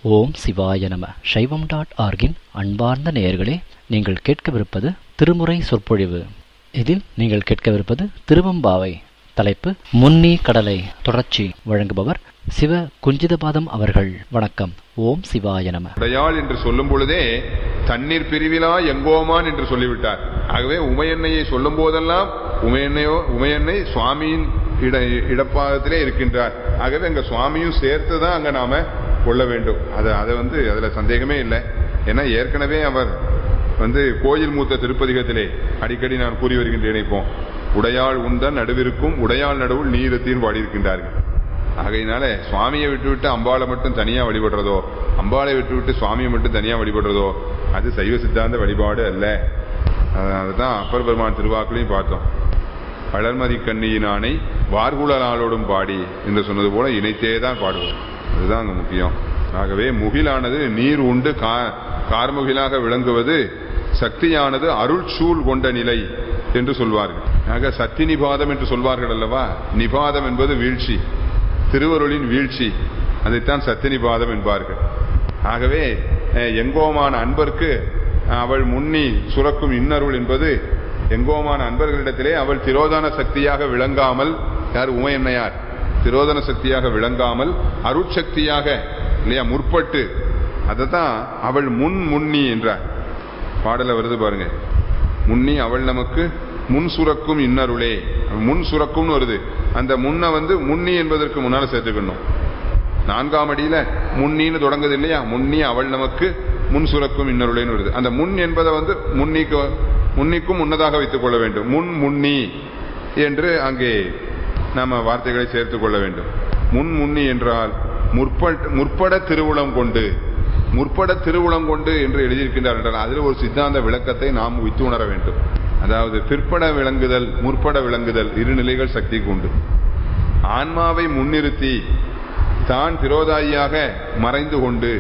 ஓம் சிவாய நம சைவம் டாட் ஆர்கின் அன்பார்ந்த நேயர்களே நீங்கள் கேட்கவிருப்பது திருமுறை சொற்பொழிவு இதில் நீங்கள் கேட்கவிருப்பது திருவம்பாவை தலைப்பு முன்னி கடலை தொடர்ச்சி வழங்குபவர் சிவ குஞ்சிதபாதம் அவர்கள் வணக்கம் ஓம் சிவாய நம உடையாள் என்று சொல்லும் பொழுதே தண்ணீர் பிரிவிலா எங்கோமான் என்று சொல்லிவிட்டார் ஆகவே உமையன்னையை சொல்லும் போதெல்லாம் உமையன்னையோ உமையன்னை சுவாமியின் இட இடப்பாகத்திலே இருக்கின்றார் ஆகவே அங்க சுவாமியும் சேர்த்து தான் அங்க நாம கொள்ள வேண்டும் அது அதை வந்து அதுல சந்தேகமே இல்லை ஏன்னா ஏற்கனவே அவர் வந்து கோயில் மூத்த திருப்பதிகத்திலே அடிக்கடி நான் கூறி வருகின்றேன் இப்போ உடையாள் உண்டன் நடுவிற்கும் உடையாள் நடுவுள் நீரத்தின் பாடியிருக்கின்றார்கள் ஆகையினால சுவாமியை விட்டுவிட்டு அம்பாளை மட்டும் தனியா வழிபடுறதோ அம்பாளை விட்டுவிட்டு சுவாமியை மட்டும் தனியா வழிபடுறதோ அது சைவ சித்தாந்த வழிபாடு அல்ல அதுதான் அப்பர் பெருமான் திருவாக்குலையும் பார்த்தோம் வளர்மதி கண்ணியினானை வார்குழலாளோடும் பாடி என்று சொன்னது போல இணைத்தே தான் பாடுவோம் அதுதான் அங்க முக்கியம் ஆகவே முகிலானது நீர் உண்டு கார்முகிலாக விளங்குவது சக்தியானது அருள் சூழ் கொண்ட நிலை என்று சொல்வார்கள் ஆக சக்தி நிபாதம் என்று சொல்வார்கள் அல்லவா நிபாதம் என்பது வீழ்ச்சி திருவருளின் வீழ்ச்சி அதைத்தான் சத்திய நிபாதம் என்பார்கள் ஆகவே எங்கோமான அன்பர்க்கு அவள் முன்னி சுரக்கும் இன்னருள் என்பது எங்கோமான அன்பர்களிடத்திலே அவள் திரோதான சக்தியாக விளங்காமல் யார் உமையன்னையார் திரோதன சக்தியாக விளங்காமல் அருட்சக்தியாக இல்லையா முற்பட்டு தான் அவள் முன் முன்னி என்றார் பாடல வருது பாருங்க முன்னி அவள் நமக்கு முன் சுரக்கும் இன்னருளே முன் சுரக்கும்னு வருது அந்த முன்ன வந்து முன்னி என்பதற்கு முன்னால சேர்த்துக்கணும் நான்காம் அடியில முன்னின்னு தொடங்குது இல்லையா முன்னி அவள் நமக்கு முன் சுரக்கும் இன்னருளேன்னு வருது அந்த முன் என்பதை வந்து முன்னிக்கு முன்னிக்கும் முன்னதாக வைத்துக் கொள்ள வேண்டும் முன் முன்னி என்று அங்கே நாம வார்த்தைகளை சேர்த்துக் கொள்ள வேண்டும் முன் முன்னி என்றால் முற்பட முற்பட திருவுளம் கொண்டு முற்பட திருவுளம் கொண்டு என்று எழுதியிருக்கின்றார் என்றால் அதில் ஒரு சித்தாந்த விளக்கத்தை நாம் வித்து உணர வேண்டும் அதாவது பிற்பட விளங்குதல் முற்பட விளங்குதல் இரு நிலைகள் சக்திக்கு உண்டு ஆன்மாவை முன்னிறுத்தி தான் திரோதாயியாக மறைந்து கொண்டு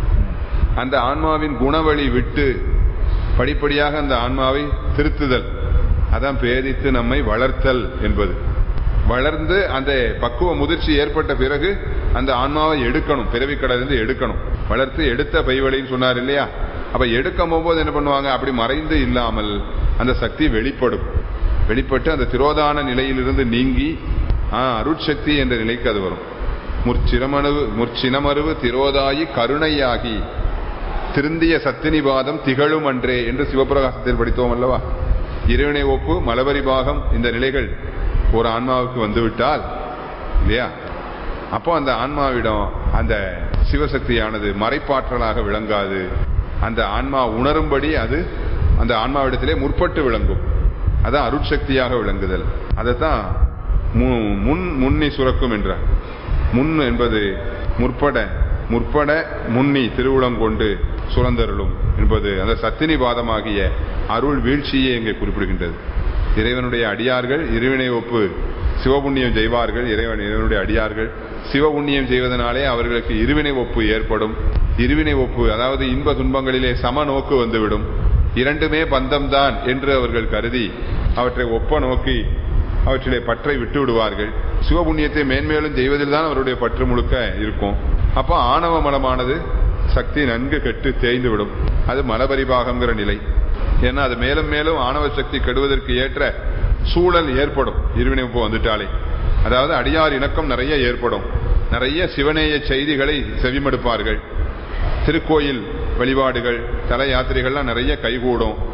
அந்த ஆன்மாவின் குணவழி விட்டு படிப்படியாக அந்த ஆன்மாவை திருத்துதல் அதான் பேதித்து நம்மை வளர்த்தல் என்பது வளர்ந்து அந்த பக்குவ முதிர்ச்சி ஏற்பட்ட பிறகு அந்த ஆன்மாவை எடுக்கணும் பிறவி கடலிருந்து எடுக்கணும் வளர்த்து எடுத்த பைவழின்னு சொன்னார் இல்லையா அப்ப எடுக்கும் போது என்ன பண்ணுவாங்க அப்படி மறைந்து இல்லாமல் அந்த சக்தி வெளிப்படும் வெளிப்பட்டு அந்த திரோதான நிலையிலிருந்து நீங்கி அருட்சக்தி என்ற நிலைக்கு அது வரும் முற்சிரமணுவு முற்சினமருவு திரோதாயி கருணையாகி திருந்திய சத்தினிவாதம் திகழும் அன்றே என்று சிவபிரகாசத்தில் படித்தோம் அல்லவா இறைவனை ஒப்பு மலபரி பாகம் இந்த நிலைகள் ஒரு ஆன்மாவுக்கு வந்துவிட்டால் இல்லையா அப்போ அந்த ஆன்மாவிடம் அந்த சிவசக்தியானது மறைப்பாற்றலாக விளங்காது அந்த ஆன்மா உணரும்படி அது அந்த ஆன்மாவிடத்திலே முற்பட்டு விளங்கும் அதான் அருட்சக்தியாக விளங்குதல் அதைத்தான் முன் முன்னி சுரக்கும் என்ற முன் என்பது முற்பட முற்பட முன்னி திருவுளம் கொண்டு சுரந்தருளும் என்பது அந்த சத்தினி பாதமாகிய அருள் வீழ்ச்சியை இங்கே குறிப்பிடுகின்றது இறைவனுடைய அடியார்கள் இறைவனை ஒப்பு சிவபுண்ணியம் செய்வார்கள் இறைவன் இறைவனுடைய அடியார்கள் சிவபுண்ணியம் செய்வதனாலே அவர்களுக்கு இருவினை ஒப்பு ஏற்படும் இருவினை ஒப்பு அதாவது இன்ப துன்பங்களிலே சம நோக்கு வந்துவிடும் இரண்டுமே பந்தம்தான் என்று அவர்கள் கருதி அவற்றை ஒப்ப நோக்கி அவற்றிலே பற்றை விட்டு விடுவார்கள் சிவபுண்ணியத்தை மேன்மேலும் செய்வதில் தான் அவருடைய பற்று முழுக்க இருக்கும் அப்போ ஆணவ மலமானது சக்தி நன்கு கெட்டு தேய்ந்து விடும் அது மலபரிபாகங்கிற நிலை ஏன்னா அது மேலும் மேலும் ஆணவ சக்தி கெடுவதற்கு ஏற்ற சூழல் ஏற்படும் இருவினைப்பு வந்துட்டாலே அதாவது அடியார் இணக்கம் நிறைய ஏற்படும் நிறைய சிவநேய செய்திகளை செவிமடுப்பார்கள் திருக்கோயில் வழிபாடுகள் தல யாத்திரைகள்லாம் நிறைய கைகூடும்